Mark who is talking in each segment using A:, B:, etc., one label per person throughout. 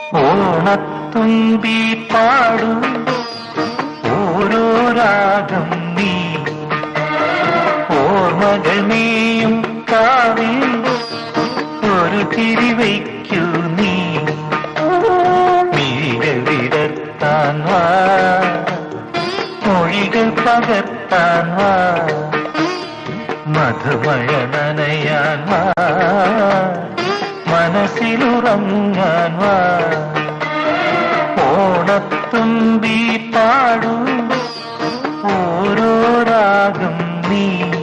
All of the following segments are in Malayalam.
A: ഓണത്തുമ്പി പാടൂ ഓരോ രാഗം നീ ഓർമ്മകൾ നീയും കാവിൽ ഒരു തിരി വയ്ക്കൂ നീ മിഴികൾ വിടർത്താൻ വാ മൊഴികൾ പകർത്താൻ വാ മധുമഴ നനയാൻ വാ മനസ്സിലുറങ്ങാൻ വാ ഓണത്തുമ്പി പാടൂ ഓരോ രാഗം നീ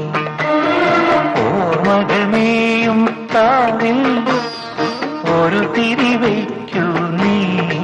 A: ഓർമ്മകളെയും കാവിൽ ഒരു തിരി വയ്ക്കൂ നീ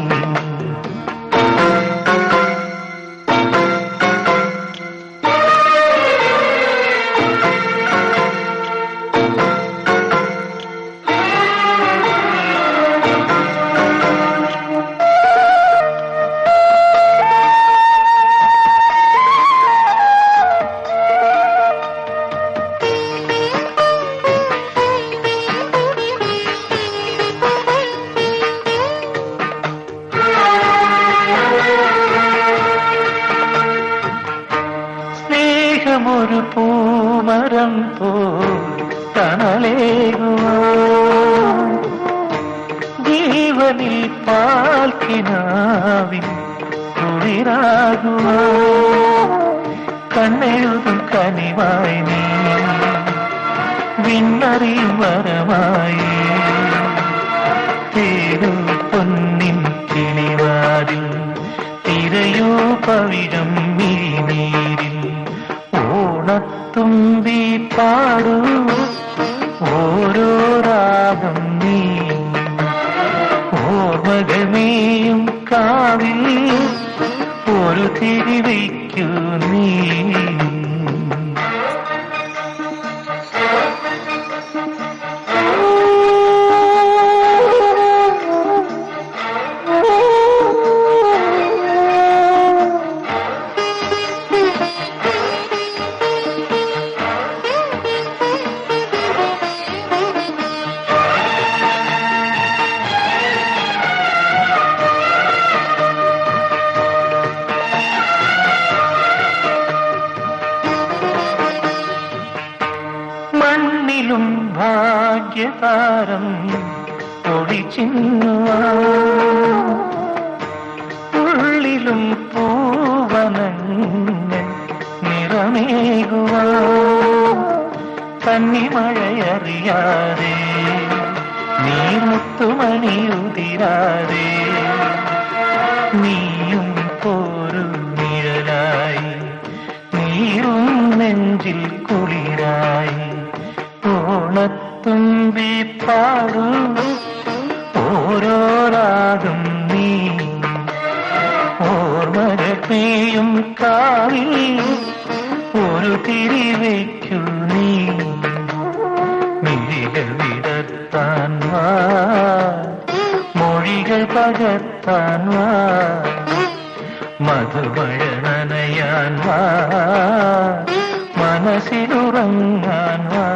A: സ്നേഹമൊരു പൂമരം പോ തണലേകുവാ ജീവനിൽ പാൽക്കിനാവിൻ കുളിരാകുവാ കണ്ണെഴുതും കനിവായി നീ വിണ്ണറിയും വരമായി തേടൂ പൊന്നിൻ കിളിവാതിൽ തിരയൂ പവിഴം മിഴിനീരിൽ ഓണത്തുമ്പി പാടൂ ഓരോ രാഗം നീ ഓർമ്മകൾ നീയും കാവിൽ ഒരു തിരി വയ്ക്കൂ നീ മണ്ണിലും ഭാഗ്യതാരം ഒളിച്ചിന്നുവാ ഉള്ളിലും പൂവനങ്ങൾ നിറമേകുവാ കന്നിമഴയറിയാതെ നീ മുത്തുമണിയുതിരാതെ നീയും പോരു നിഴലായി നീയും നെഞ്ചിൽ കുളിരായി ഓണത്തുമ്പി പാടൂ ഓരോ രാഗം നീ ഓർമ്മകൾ നീയും കാവിൽ ഒരു തിരി വയ്ക്കൂ നീ മിഴികൾ വിടർത്താൻ വാ മൊഴികൾ പകർത്താൻ വാ മധുമഴ നനയാൻ വാ മനസ്സിലുറങ്ങാൻ വാ